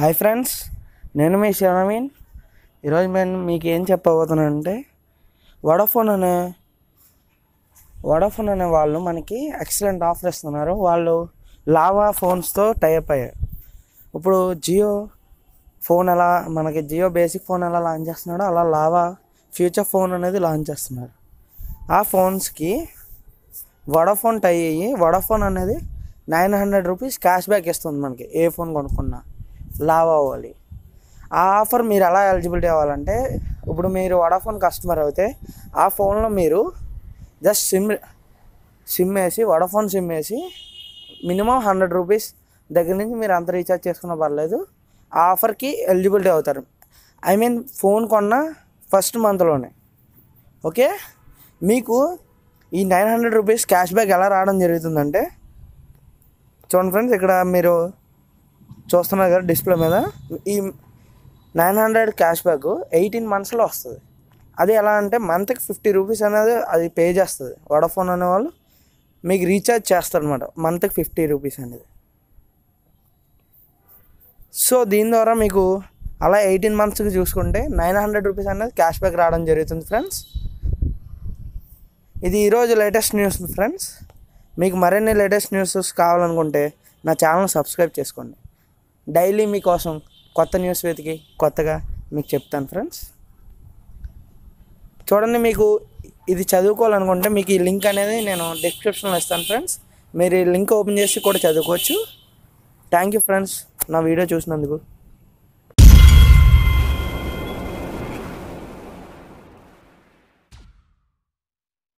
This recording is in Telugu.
హాయ్ ఫ్రెండ్స్ నేను మీ శివనవీన్ ఈరోజు నేను మీకు ఏం చెప్పబోతున్నానంటే వడాఫోన్ అనే వడాఫోన్ అనే వాళ్ళు మనకి ఎక్సలెంట్ ఆఫర్ ఇస్తున్నారు వాళ్ళు లావా ఫోన్స్తో టైప్ అయ్యారు ఇప్పుడు జియో ఫోన్ ఎలా మనకి జియో బేసిక్ ఫోన్ ఎలా లాంచ్ చేస్తున్నాడో అలా లావా ఫ్యూచర్ ఫోన్ అనేది లాంచ్ చేస్తున్నారు ఆ ఫోన్స్కి వడాఫోన్ టై అయ్యి వడాఫోన్ అనేది nine hundred rupees cash back ఇస్తుంది మనకి ఏ ఫోన్ కొనుక్కున్నా లావా అవ్వాలి ఆ ఆఫర్ మీరు ఎలా ఎలిజిబిలిటీ అవ్వాలంటే ఇప్పుడు మీరు వడాఫోన్ కస్టమర్ అయితే ఆ ఫోన్లో మీరు జస్ట్ సిమ్ సిమ్ వేసి వడాఫోన్ సిమ్ వేసి మినిమం హండ్రెడ్ రూపీస్ దగ్గర నుంచి మీరు అంత రీఛార్జ్ చేసుకున్నా పర్లేదు ఆ ఆఫర్కి ఎలిజిబిలిటీ అవుతారు ఐ మీన్ ఫోన్ కొన్న ఫస్ట్ మంత్లోనే ఓకే మీకు ఈ nine hundred rupees cash back ఎలా రావడం జరుగుతుందంటే చూడండి ఫ్రెండ్స్ ఇక్కడ మీరు చూస్తున్నారు కదా డిస్ప్లే మీద ఈ nine hundred cash back eighteen మంత్స్లో వస్తుంది అది ఎలా అంటే మంత్కి ఫిఫ్టీ రూపీస్ అనేది అది పే చేస్తుంది వడాఫోన్ అనే వాళ్ళు మీకు రీఛార్జ్ చేస్తారు అనమాట మంత్కి ఫిఫ్టీ రూపీస్ అనేది సో దీని ద్వారా మీకు అలా ఎయిటీన్ మంత్స్కి చూసుకుంటే నైన్ హండ్రెడ్ రూపీస్ అనేది క్యాష్ బ్యాక్ రావడం జరుగుతుంది ఫ్రెండ్స్ ఇది ఈరోజు లేటెస్ట్ న్యూస్ ఫ్రెండ్స్ మీకు మరిన్ని లేటెస్ట్ న్యూస్ కావాలనుకుంటే నా ఛానల్ సబ్స్క్రైబ్ చేసుకోండి డైలీ మీకోసం కొత్త న్యూస్ వెతికి కొత్తగా మీకు చెప్తాను ఫ్రెండ్స్ చూడండి మీకు ఇది చదువుకోవాలనుకుంటే మీకు ఈ లింక్ అనేది నేను డిస్క్రిప్షన్లో ఇస్తాను ఫ్రెండ్స్ మీరు ఈ లింక్ ఓపెన్ చేసి కూడా చదువుకోవచ్చు థ్యాంక్ యూ ఫ్రెండ్స్ నా వీడియో చూసినందుకు